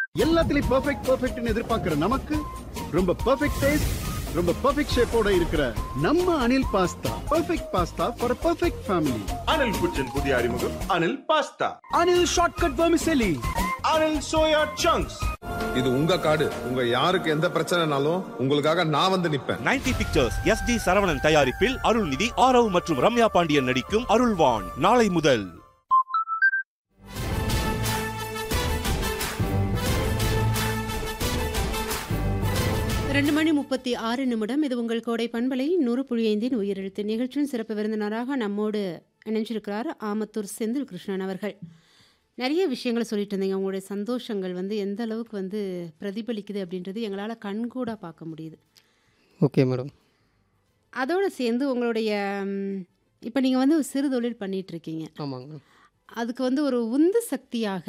எல்லாத்துலயும் பெர்ஃபெக்ட் பெர்ஃபெக்ட்னு எதிர்பார்க்கிற நமக்கு ரொம்ப பெர்ஃபெக்ட் டேஸ்ட் ரொம்ப பெர்ஃபெக்ட் ஷேப்போட இருக்கிற நம்ம Anil pasta perfect pasta for perfect family Anil kitchen புதிய அறிமுகம் Anil pasta Anil shortcut vermicelli Anil soya chunks இது உங்க காடு உங்க யாருக்கு எந்த பிரச்சனைனாலும் உங்களுக்காக நான் வந்து நிப்பேன் 90 பிக்சர்ஸ் எஸ் டி சரவணன் தயாரிப்பில் அருள்நிதி ஆரவ் மற்றும் ரம்யா பாண்டியன் நடிக்கும் அருள்வான் நாளை முதல் ரெண்டு மணி முப்பத்தி ஆறு நிமிடம் இது உங்கள் கோடை பண்பலை நூறு புழியைந்தின் உயிரெழுத்து நிகழ்ச்சியின் சிறப்பு விருந்தினராக நம்மோடு இணைஞ்சிருக்கிறார் ஆமத்தூர் செந்தில் கிருஷ்ணன் அவர்கள் நிறைய விஷயங்களை சொல்லிட்டு இருந்தீங்க உங்களுடைய சந்தோஷங்கள் வந்து எந்த அளவுக்கு வந்து பிரதிபலிக்குது அப்படின்றது எங்களால் கண்கூடாக பார்க்க முடியுது ஓகே மேடம் அதோடு சேர்ந்து உங்களுடைய இப்போ நீங்கள் வந்து சிறு தொழில் பண்ணிட்டு இருக்கீங்க ஆமாங்க அதுக்கு வந்து ஒரு உந்து சக்தியாக